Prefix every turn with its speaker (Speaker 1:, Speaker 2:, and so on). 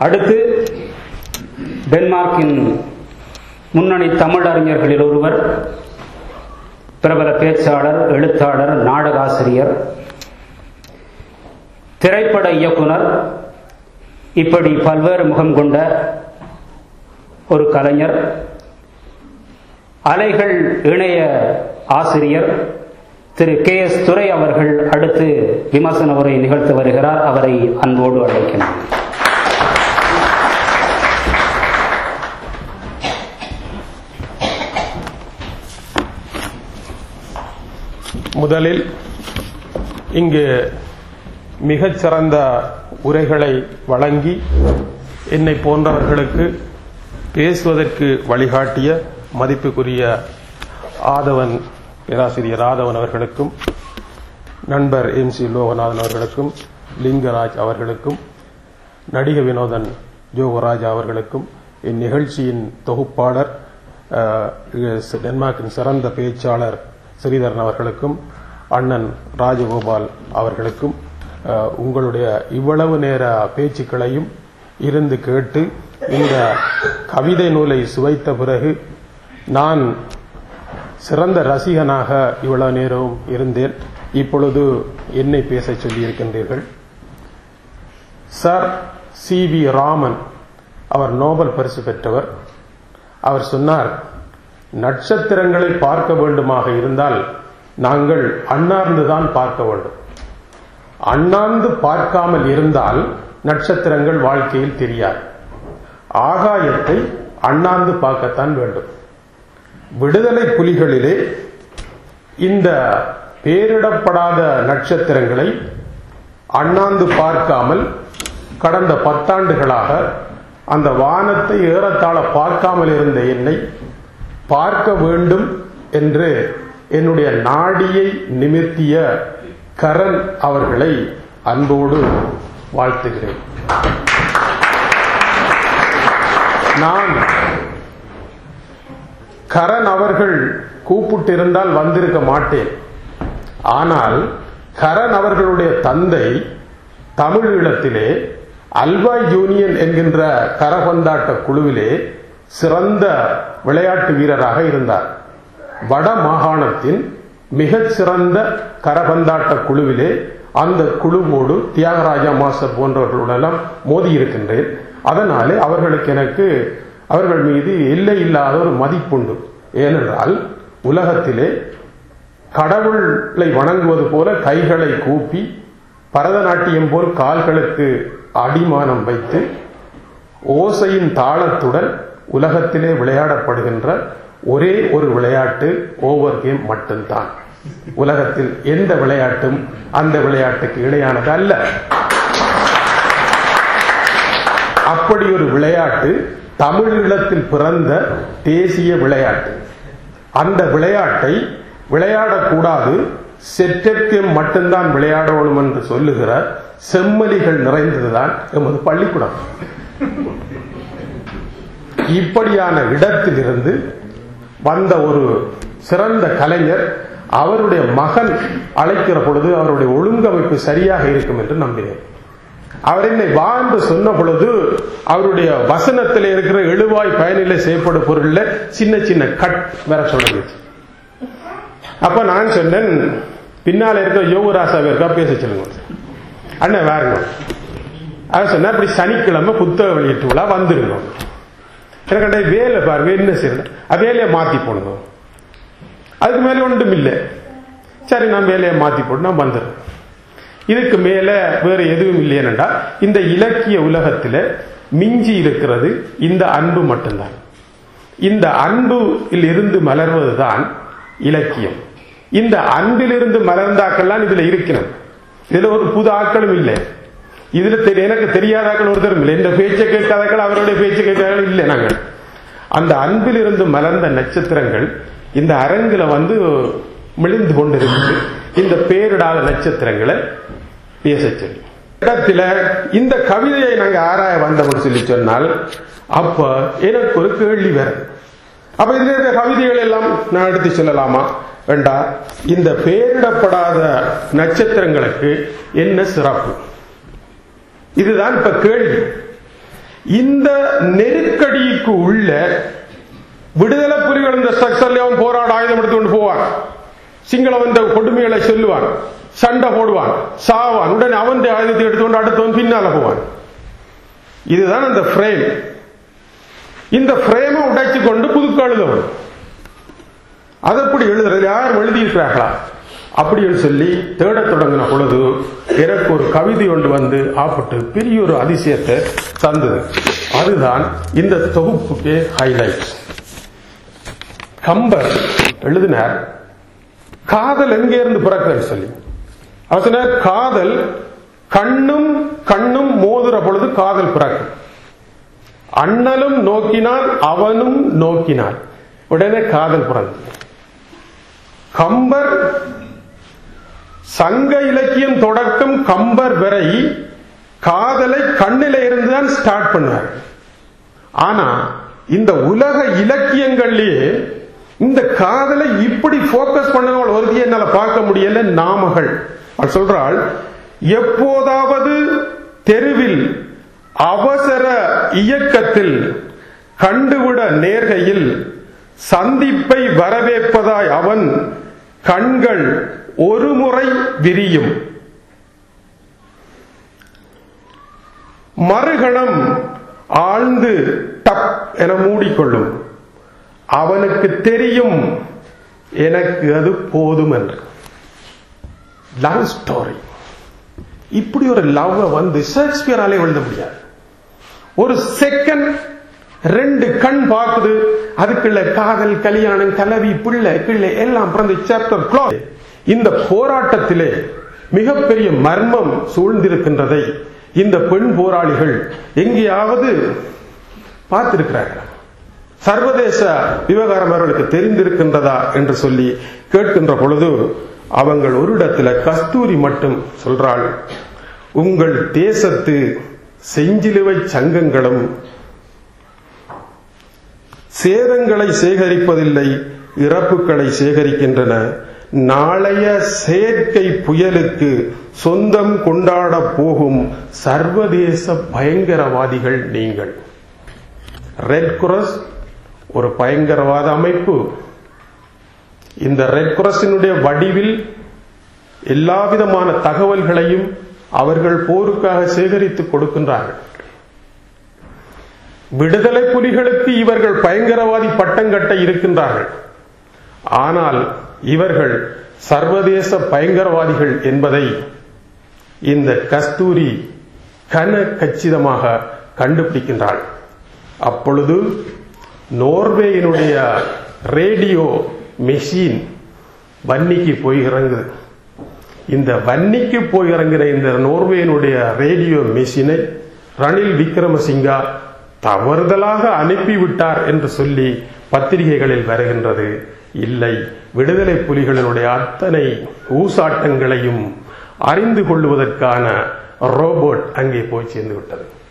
Speaker 1: அடுத்து டென்மார்க்கின் முன்னணி தமிழறிஞர்களில் ஒருவர் பிரபல பேச்சாளர் எழுத்தாளர் நாடகாசிரியர் திரைப்பட இயக்குனர் இப்படி பல்வேறு முகம் கொண்ட ஒரு கலைஞர் அலைகள் இணைய ஆசிரியர் திரு கே எஸ் துரை அவர்கள் அடுத்து விமர்சன உரை நிகழ்த்து வருகிறார் அவரை அன்போடு அழைக்கிறேன்
Speaker 2: முதலில் இங்கு மிகச்சிறந்த உரைகளை வழங்கி என்னை போன்றவர்களுக்கு பேசுவதற்கு வழிகாட்டிய மதிப்புக்குரிய ஆதவன் பேராசிரியர் ஆதவன் அவர்களுக்கும் நண்பர் எம் சி லோகநாதன் அவர்களுக்கும் லிங்கராஜ் அவர்களுக்கும் நடிக வினோதன் ஜோகராஜ் அவர்களுக்கும் இந்நிகழ்ச்சியின் தொகுப்பாளர் அஹ், டென்மார்க்கின் சிறந்த பேச்சாளர் ஸ்ரீதரன் அவர்களுக்கும் அண்ணன் ராஜகோபால் அவர்களுக்கும் அஹ், உங்களுடைய இவ்வளவு நேர பேச்சுக்களையும் இருந்து கேட்டு இந்த கவிதை நூலை சுவைத்த பிறகு நான் சிறந்த ரசிகனாக இவ்வளவு நேரம் இருந்தேன் இப்பொழுது என்னை பேசச் சொல்லியிருக்கின்றீர்கள் சார் சி வி ராமன் அவர் நோபல் பரிசு பெற்றவர் அவர் சொன்னார் நட்சத்திரங்களை பார்க்க வேண்டுமாக இருந்தால் நாங்கள் அண்ணார்ந்துதான் பார்க்க வேண்டும் அண்ணாந்து பார்க்காமல் இருந்தால் நட்சத்திரங்கள் வாழ்க்கையில் தெரியாது ஆகாயத்தை அண்ணாந்து பார்க்கத்தான் வேண்டும் விடுதலை புலிகளிலே இந்த பேரிடப்படாத நட்சத்திரங்களை அண்ணாந்து பார்க்காமல் கடந்த பத்தாண்டுகளாக அந்த வானத்தை ஏறத்தாழ பார்க்காமல் இருந்த என்னை பார்க்க வேண்டும் என்று என்னுடைய நாடியை நிமிர்த்திய கரண் அவர்களை அன்போடு வாழ்த்துகிறேன் நான் கரண் அவர்கள் கூப்பிட்டிருந்தால் வந்திருக்க மாட்டேன் ஆனால் கரண் அவர்களுடைய தந்தை தமிழ் ஈழத்திலே அல்வாய் யூனியன் என்கின்ற கரபந்தாட்ட குழுவிலே சிறந்த விளையாட்டு வீரராக இருந்தார் வட மாகாணத்தின் மிகச் சிறந்த கரபந்தாட்ட குழுவிலே அந்த குழுவோடு தியாகராஜா மாஸ்டர் போன்றவர்களுடெல்லாம் மோதி இருக்கின்றேன் அதனாலே அவர்களுக்கு எனக்கு அவர்கள் மீது எல்லை இல்லாத ஒரு மதிப்புண்டு ஏனென்றால் உலகத்திலே கடவுளை வணங்குவது போல கைகளை கூப்பி பரதநாட்டியம் போல் கால்களுக்கு அடிமானம் வைத்து ஓசையின் தாளத்துடன் உலகத்திலே விளையாடப்படுகின்ற ஒரே ஒரு விளையாட்டு ஓவர் கேம் மட்டும்தான் உலகத்தில் எந்த விளையாட்டும் அந்த விளையாட்டுக்கு இணையானது அல்ல அப்படி ஒரு விளையாட்டு தமிழீழத்தில் பிறந்த தேசிய விளையாட்டு அந்த விளையாட்டை விளையாடக்கூடாது செற்றற்கு மட்டும்தான் விளையாடணும் என்று சொல்லுகிற செம்மலிகள் நிறைந்ததுதான் எமது பள்ளிக்கூடம் இப்படியான இடத்திலிருந்து வந்த ஒரு சிறந்த கலைஞர் அவருடைய மகன் அழைக்கிற பொழுது அவருடைய ஒழுங்கமைப்பு சரியாக இருக்கும் என்று நம்பினேன் அவர் என்னை வா என்று சொன்ன பொழுது அவருடைய வசனத்தில் இருக்கிற எழுவாய் பயனிலை செய்யப்படும் பொருள்ல சின்ன சின்ன கட் வர சொல்லுச்சு அப்ப நான் சொன்னேன் பின்னால இருக்கிற யோகராசாவை இருக்கா பேச சொல்லுங்க அண்ணன் வேறுங்க அவர் சொன்னா இப்படி சனிக்கிழமை புத்தக வெளியீட்டு விழா வந்துருங்க எனக்கு அந்த வேலை பாருங்க என்ன செய்யணும் வேலையை மாத்தி போடணும் அதுக்கு மேல ஒன்றும் இல்லை சரி நான் வேலையை மாத்தி போட்டு நான் வந்துடுறேன் இதுக்கு மேல வேற எதுவும் இல்லையென்றா இந்த இலக்கிய உலகத்துல மிஞ்சி இருக்கிறது இந்த அன்பு மட்டும்தான் இந்த அன்புல இருந்து மலர்வதுதான் இலக்கியம் இந்த அன்பிலிருந்து மலர்ந்தாக்கள்லாம் இதுல இருக்கணும் இதுல ஒரு புது ஆக்களும் இல்லை இதுல தெரி- எனக்கு தெரியாதாக்கள் ஒருத்தரும் இல்லை இந்த பேச்சை கேட்காதாக்கள் அவருடைய பேச்சை கேட்காதாக்கள் இல்லை நாங்கள் அந்த அன்பிலிருந்து மலர்ந்த நட்சத்திரங்கள் இந்த அரங்குல வந்து மிளிந்து கொண்டிருக்கு இந்த பேரிடாத நட்சத்திரங்களை பேச சொல்லி இடத்துல இந்த கவிதையை நாங்க ஆராய வந்தோம்னு சொல்லி சொன்னால் அப்ப எனக்கு ஒரு கேள்வி வருது அப்ப இதுல இருக்க கவிதைகள் எல்லாம் நான் எடுத்து சொல்லலாமா வேண்டா இந்த பெயரிடப்படாத நட்சத்திரங்களுக்கு என்ன சிறப்பு இதுதான் இப்ப கேள்வி இந்த நெருக்கடிக்கு உள்ள விடுதலை புலிகள் இந்த ஸ்ட்ரக்சர்ல அவன் போராட ஆயுதம் எடுத்து கொண்டு போவான் சிங்களவன் இந்த கொடுமைகளை சொல்லுவான் சண்டை போடுவான் சாவான் உடனே அவன் ஆயுதத்தை எடுத்துக்கொண்டு அடுத்தவன் பின்னால போவான் இதுதான் அந்த ஃப்ரேம் இந்த ஃப்ரேமை உடைச்சு கொண்டு புதுக்க எழுதவன் அது எப்படி எழுதுறது யார் எழுதியிருக்கிறார்களா அப்படின்னு சொல்லி தேடத் தொடங்கின பொழுது எனக்கு ஒரு கவிதை ஒன்று வந்து ஆப்பட்டு பெரிய ஒரு அதிசயத்தை தந்தது அதுதான் இந்த தொகுப்புக்கு ஹைலைட் கம்பர் எழுதினார் காதல் எங்கே இருந்து பிறக்குன்னு சொல்லி அவர் சொன்னார் காதல் கண்ணும் கண்ணும் மோதுற பொழுது காதல் பிறக்கும் அண்ணலும் நோக்கினான் அவனும் நோக்கினான் உடனே காதல் பிறந்தது கம்பர் சங்க இலக்கியம் தொடக்கம் கம்பர் வரை காதலை கண்ணில இருந்துதான் ஸ்டார்ட் பண்ணார் ஆனா இந்த உலக இலக்கியங்கள்லயே இந்த காதலை இப்படி போக்கஸ் பண்ணவள் ஒருத்தி என்னால பார்க்க முடியல நாமகள் அவள் சொல்றாள் எப்போதாவது தெருவில் அவசர இயக்கத்தில் கண்டுவிட நேர்கையில் சந்திப்பை வரவேற்பதாய் அவன் கண்கள் ஒரு முறை விரியும் மறுகணம் ஆழ்ந்து டப் என மூடிக்கொள்ளும் அவனுக்கு தெரியும் எனக்கு அது போதும் என்று லவ் ஸ்டோரி இப்படி ஒரு லவ் வந்து ஷேக்ஸ்பியராலே எழுத முடியாது ஒரு செகண்ட் ரெண்டு கண் பார்க்குது அதுக்குள்ள காதல் கல்யாணம் கலவி பிள்ளை பிள்ளை எல்லாம் பிறந்த சாப்டர் க்ளோஸ் இந்த போராட்டத்திலே மிகப்பெரிய மர்மம் சூழ்ந்திருக்கின்றதை இந்த பெண் போராளிகள் எங்கேயாவது பார்த்திருக்கிறார்கள் சர்வதேச விவகாரம் அவர்களுக்கு தெரிந்திருக்கின்றதா என்று சொல்லி கேட்கின்ற பொழுது அவங்கள் ஒரு இடத்துல கஸ்தூரி மட்டும் சொல்றாள் உங்கள் தேசத்து செஞ்சிலுவை சங்கங்களும் சேதங்களை சேகரிப்பதில்லை இறப்புகளை சேகரிக்கின்றன நாளைய செயற்கை புயலுக்கு சொந்தம் கொண்டாட போகும் சர்வதேச பயங்கரவாதிகள் நீங்கள் ரெட் குரஸ் ஒரு பயங்கரவாத அமைப்பு இந்த ரெட் குரஸினுடைய வடிவில் எல்லா விதமான தகவல்களையும் அவர்கள் போருக்காக சேகரித்து கொடுக்கின்றார்கள் விடுதலை புலிகளுக்கு இவர்கள் பயங்கரவாதி பட்டம் கட்ட இருக்கின்றார்கள் ஆனால் இவர்கள் சர்வதேச பயங்கரவாதிகள் என்பதை இந்த கஸ்தூரி கன கச்சிதமாக கண்டுபிடிக்கின்றாள் அப்பொழுது நோர்வேயினுடைய ரேடியோ மெஷின் வன்னிக்கு போய் இறங்குது இந்த வன்னிக்கு போய் இறங்குற இந்த நோர்வேயினுடைய ரேடியோ மெஷினை ரணில் விக்ரமசிங்கா தவறுதலாக அனுப்பிவிட்டார் என்று சொல்லி பத்திரிகைகளில் வருகின்றது இல்லை விடுதலை புலிகளினுடைய அத்தனை ஊசாட்டங்களையும் அறிந்து கொள்வதற்கான ரோபோட் அங்கே போய் சேர்ந்து விட்டது